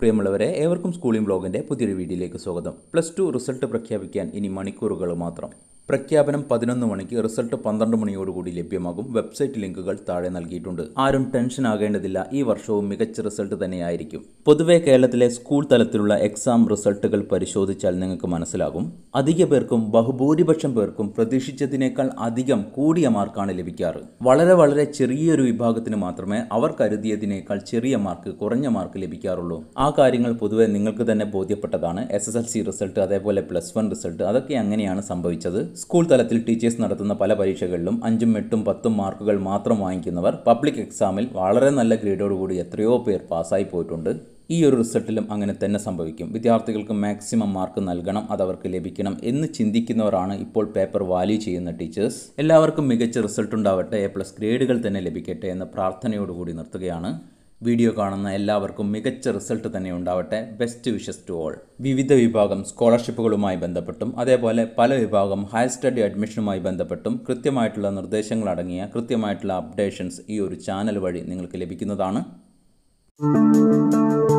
പ്രിയമുള്ളവരെ ഏവർക്കും സ്കൂളിംഗ് ബ്ലോഗിൻ്റെ പുതിയൊരു വീഡിയോയിലേക്ക് സ്വാഗതം പ്ലസ് ടു റിസൾട്ട് പ്രഖ്യാപിക്കാൻ ഇനി മണിക്കൂറുകൾ മാത്രം പ്രഖ്യാപനം പതിനൊന്ന് മണിക്ക് റിസൾട്ട് പന്ത്രണ്ട് മണിയോടുകൂടി ലഭ്യമാകും വെബ്സൈറ്റ് ലിങ്കുകൾ താഴെ നൽകിയിട്ടുണ്ട് ആരും ടെൻഷൻ ആകേണ്ടതില്ല ഈ വർഷവും മികച്ച റിസൾട്ട് തന്നെയായിരിക്കും പൊതുവെ കേരളത്തിലെ സ്കൂൾ തലത്തിലുള്ള എക്സാം റിസൾട്ടുകൾ പരിശോധിച്ചാൽ നിങ്ങൾക്ക് മനസ്സിലാകും അധിക പേർക്കും ബഹുഭൂരിപക്ഷം പേർക്കും പ്രതീക്ഷിച്ചതിനേക്കാൾ അധികം കൂടിയ മാർക്കാണ് ലഭിക്കാറ് വളരെ വളരെ ചെറിയൊരു വിഭാഗത്തിന് മാത്രമേ അവർ കരുതിയതിനേക്കാൾ ചെറിയ മാർക്ക് കുറഞ്ഞ മാർക്ക് ലഭിക്കാറുള്ളൂ ആ കാര്യങ്ങൾ പൊതുവെ നിങ്ങൾക്ക് തന്നെ ബോധ്യപ്പെട്ടതാണ് S S L C result അതേപോലെ പ്ലസ് വൺ റിസൾട്ട് അതൊക്കെ അങ്ങനെയാണ് സംഭവിച്ചത് സ്കൂൾ തലത്തിൽ ടീച്ചേഴ്സ് നടത്തുന്ന പല പരീക്ഷകളിലും അഞ്ചും എട്ടും പത്തും മാർക്കുകൾ മാത്രം വാങ്ങിക്കുന്നവർ പബ്ലിക് എക്സാമിൽ വളരെ നല്ല ഗ്രേഡോടുകൂടി എത്രയോ പേർ പാസ്സായി പോയിട്ടുണ്ട് ഈ ഒരു റിസൾട്ടിലും അങ്ങനെ തന്നെ സംഭവിക്കും വിദ്യാർത്ഥികൾക്ക് മാക്സിമം മാർക്ക് നൽകണം അതവർക്ക് ലഭിക്കണം എന്ന് ചിന്തിക്കുന്നവരാണ് ഇപ്പോൾ പേപ്പർ വാല്യൂ ചെയ്യുന്ന ടീച്ചേഴ്സ് എല്ലാവർക്കും മികച്ച റിസൾട്ട് ഉണ്ടാവട്ടെ എ പ്ലസ് ഗ്രേഡുകൾ തന്നെ ലഭിക്കട്ടെ എന്ന പ്രാർത്ഥനയോടുകൂടി നിർത്തുകയാണ് വീഡിയോ കാണുന്ന എല്ലാവർക്കും മികച്ച റിസൾട്ട് തന്നെ ഉണ്ടാവട്ടെ ബെസ്റ്റ് വിഷസ് ടു ഓൾ വിവിധ വിഭാഗം സ്കോളർഷിപ്പുകളുമായി ബന്ധപ്പെട്ടും അതേപോലെ പല വിഭാഗം ഹയർ സ്റ്റഡി അഡ്മിഷനുമായി ബന്ധപ്പെട്ടും കൃത്യമായിട്ടുള്ള നിർദ്ദേശങ്ങൾ അടങ്ങിയ കൃത്യമായിട്ടുള്ള അപ്ഡേഷൻസ് ഈ ഒരു ചാനൽ വഴി നിങ്ങൾക്ക് ലഭിക്കുന്നതാണ്